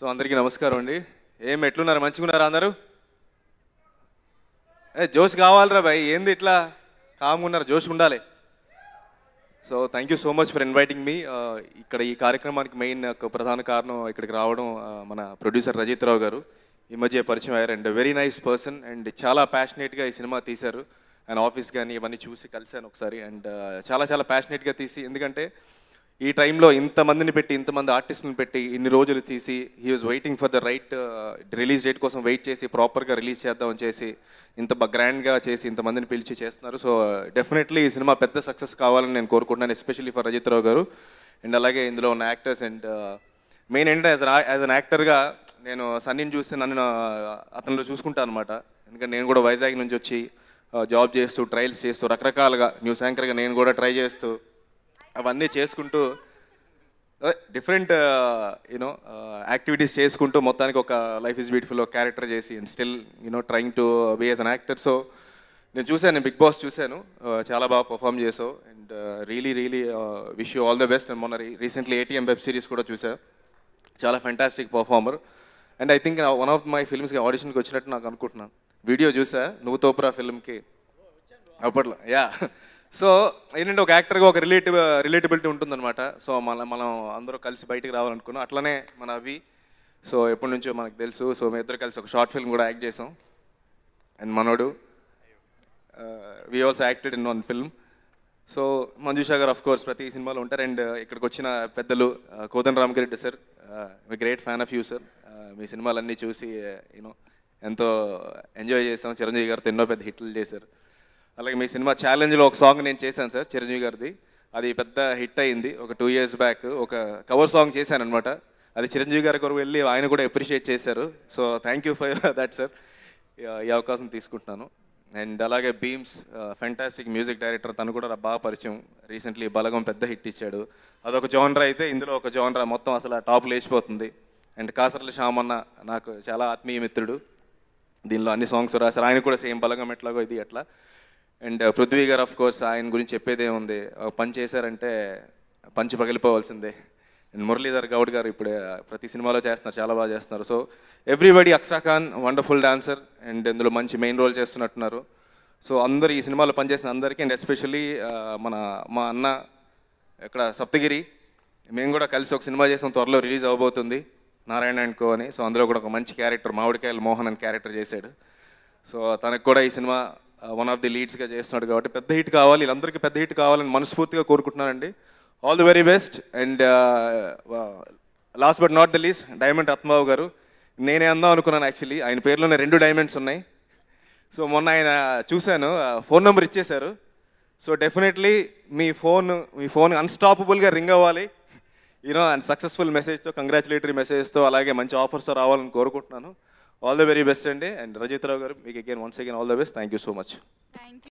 so అందరికీ నమస్కారం అండి ఏం ఎట్లున్నారు మంచిగున్నారా అందరూ ఏ జోష్ కావాలిరా భయ్ ఏంది ఇట్లా కామ్గా ఉన్నారు జోష్ ఉండాలి so thank you so much for inviting me ఇక్కడ ఈ కార్యక్రమానికి మెయిన్ ఒక ప్రధాన కారణం ఇక్కడికి రావడం ఆ, మన ప్రొడ్యూసర్ రజిత్ రావు గారు ఈ మధ్య పరిచయం అయ్యారు and very nice person and చాలా ప్యాషనేట్గా ఈ సినిమా తీశారు అండ్ ఆఫీస్ కానీ ఇవన్నీ చూసి కలిశాను ఒకసారి అండ్ చాలా చాలా ప్యాషనేట్గా తీసి ఎందుకంటే ఈ టైంలో ఇంతమందిని పెట్టి ఇంతమంది ఆర్టిస్ట్ని పెట్టి ఇన్ని రోజులు తీసి he was waiting for the right release date కోసం వెయిట్ చేసి ప్రాపర్గా రిలీజ్ చేద్దామని చేసి ఇంత గ్రాండ్గా చేసి ఇంతమందిని పిలిచి చేస్తున్నారు సో డెఫినెట్లీ ఈ సినిమా పెద్ద సక్సెస్ కావాలని నేను కోరుకుంటున్నాను ఎస్పెషల్లీ ఫర్ రజిత్ రావు గారు అండ్ అలాగే ఇందులో ఉన్న యాక్టర్స్ అండ్ మెయిన్ ఏంటంటే యాజ్ యాజ్ అన్ యాక్టర్గా నేను సన్నీని చూస్తే నన్ను అతనిలో చూసుకుంటాను అనమాట ఎందుకంటే నేను కూడా వైజాగ్ నుంచి వచ్చి జాబ్ చేస్తూ ట్రయల్స్ చేస్తూ రకరకాలుగా న్యూస్ యాంకర్గా నేను కూడా ట్రై చేస్తూ అవన్నీ చేసుకుంటూ డిఫరెంట్ యూనో యాక్టివిటీస్ చేసుకుంటూ మొత్తానికి ఒక లైఫ్ ఇస్ బ్యూటిఫుల్ ఒక క్యారెక్టర్ చేసి and still you know trying to be as an actor so నేను చూశాను నేను బిగ్ బాస్ చూశాను uh, చాలా బాగా పర్ఫామ్ చేసావు and really really wish you all the best and మొన్న రీసెంట్లీ ఏటీఎం వెబ్ సిరీస్ కూడా చూసా చాలా fantastic performer and I think one of my ఫిల్మ్స్కి ఆడిషన్కి వచ్చినట్టు నాకు అనుకుంటున్నాను వీడియో చూసా నువ్వు తోపురా ఫిల్మ్కి అప్పట్లో యా సో ఏంటంటే ఒక యాక్టర్గా ఒక రిలేటివ్ రిలేటబిలిటీ ఉంటుందన్నమాట సో మన మనం అందరూ కలిసి బయటికి రావాలనుకున్నాం అట్లనే మన అవి సో ఎప్పటి నుంచో మనకు తెలుసు సో మీ ఇద్దరు కలిసి ఒక షార్ట్ ఫిల్మ్ కూడా యాక్ట్ చేసాం అండ్ మనోడు we also acted in one film so Manjusha garu of course ప్రతి సినిమాలో ఉంటారు అండ్ ఇక్కడికి వచ్చిన పెద్దలు కోదన్ రామకిరెడ్డి సార్ మీ great fan of you sir మీ సినిమాలన్నీ చూసి యూనో ఎంతో ఎంజాయ్ చేసాం చిరంజీవి గారితో ఎన్నో పెద్ద హిట్లు చేశారు అలాగే మీ సినిమా ఛాలెంజ్లో ఒక సాంగ్ నేను చేశాను సార్ చిరంజీవి గారిది అది పెద్ద హిట్ అయింది ఒక టూ ఇయర్స్ బ్యాక్ ఒక కవర్ సాంగ్ చేశాను అనమాట అది చిరంజీవి గారి కొరకు వెళ్ళి ఆయన కూడా అప్రిషియేట్ చేశారు so thank you for that sir ఈ అవకాశం తీసుకుంటున్నాను అండ్ అలాగే బీమ్స్ ఫెంటాస్టిక్ మ్యూజిక్ డైరెక్టర్ తను కూడా బాగా పరిచయం రీసెంట్లీ బలగం పెద్ద హిట్ ఇచ్చాడు అదొక జోనరా అయితే ఇందులో ఒక జోనరా మొత్తం అసలు టాప్ లేచిపోతుంది అండ్ కాసర్ల శ్యామన్న నాకు చాలా ఆత్మీయ మిత్రుడు దీనిలో అన్ని సాంగ్స్ రాశారు ఆయన కూడా సేమ్ బలగం ఎట్లాగో ఇది అట్లా అండ్ పృథ్వీ గారు ఆఫ్ కోర్స్ ఆయన గురించి చెప్పేదే ఉంది ఒక పని చేశారంటే పంచి పగిలిపోవాల్సిందే అండ్ మురళీధర్ గౌడ్ గారు ఇప్పుడే ప్రతి సినిమాలో చేస్తున్నారు చాలా బాగా చేస్తున్నారు so everybody Aksa Khan wonderful dancer and ఇందులో మంచి మెయిన్ రోల్ చేస్తున్నట్టున్నారు సో అందరు ఈ సినిమాలో పనిచేసిన అందరికీ అండ్ ఎస్పెషల్లీ మన మా అన్న ఇక్కడ సప్తగిరి మేము కూడా కలిసి ఒక సినిమా చేసాం త్వరలో రిలీజ్ అవబోతుంది నారాయణ అండ్ కో అని సో అందులో కూడా ఒక మంచి క్యారెక్టర్ మామిడికాయలు మోహన్ అని క్యారెక్టర్ చేశాడు సో తనకు కూడా ఈ సినిమా వన్ ఆఫ్ ది లీడ్స్గా చేస్తున్నాడు కాబట్టి పెద్ద హిట్ కావాలి వీళ్ళందరికీ పెద్ద హిట్ కావాలని మనస్ఫూర్తిగా కోరుకుంటున్నానండి all the very best and last but not the least diamond ఆత్మావు గారు నేనే అందాం అనుకున్నాను యాక్చువల్లీ ఆయన పేరులోనే రెండు డైమండ్స్ ఉన్నాయి సో మొన్న ఆయన చూశాను ఫోన్ నెంబర్ ఇచ్చేశారు సో డెఫినెట్లీ మీ ఫోన్ మీ ఫోన్ అన్స్టాపబుల్గా రింగ్ అవ్వాలి యూనో అండ్ సక్సెస్ఫుల్ మెసేజ్తో కంగ్రాచులేటరీ మెసేజ్తో అలాగే మంచి ఆఫర్స్తో రావాలని కోరుకుంటున్నాను ఆల్ ద వెరీ బెస్ట్ అండి అండ్ రజిత్ రావు గారు మీకు again once again all the best thank you so much thank